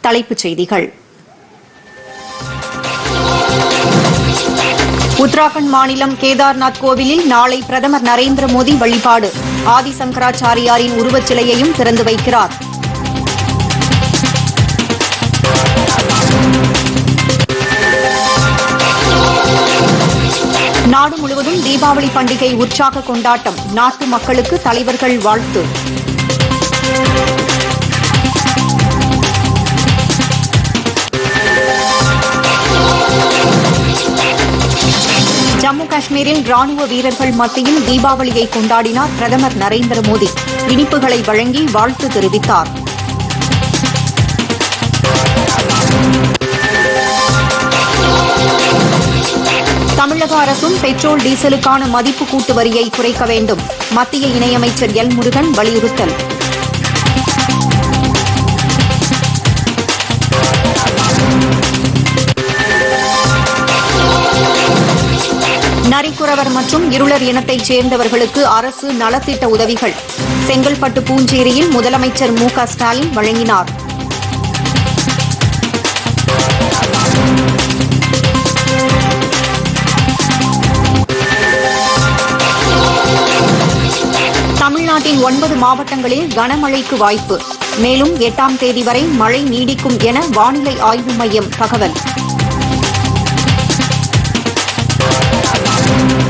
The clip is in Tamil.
தலைப்புச் செய்திகள் உத்தராகண்ட் மாநிலம் கேதார்நாத் கோவிலில் நாளை பிரதமர் நரேந்திர மோடி வழிபாடு ஆதிசங்கராச்சாரியாரின் உருவச் சிலையையும் திறந்து வைக்கிறார் நாடு முழுவதும் தீபாவளி பண்டிகை உற்சாக கொண்டாட்டம் நாட்டு மக்களுக்கு தலைவர்கள் வாழ்த்து ஜம்மு காஷ்மீரில் ராணுவ வீரர்கள் மத்தியில் தீபாவளியை கொண்டாடினார் பிரதமர் நரேந்திர மோடி இனிப்புகளை வழங்கி வாழ்த்து தெரிவித்தார் தமிழக அரசும் பெட்ரோல் டீசலுக்கான மதிப்பு கூட்டு வரியை குறைக்க வேண்டும் மத்திய இணையமைச்சர் எல் முருகன் வலியுறுத்தல் நரிக்குறவர் மற்றும் இருளர் இனத்தைச் சேர்ந்தவர்களுக்கு அரசு நலத்திட்ட உதவிகள் செங்கல்பட்டு பூஞ்சேரியில் முதலமைச்சர் மு க ஸ்டாலின் வழங்கினார் தமிழ்நாட்டின் ஒன்பது மாவட்டங்களில் கனமழைக்கு வாய்ப்பு மேலும் எட்டாம் தேதி வரை மழை நீடிக்கும் என வானிலை ஆய்வு மையம் தகவல்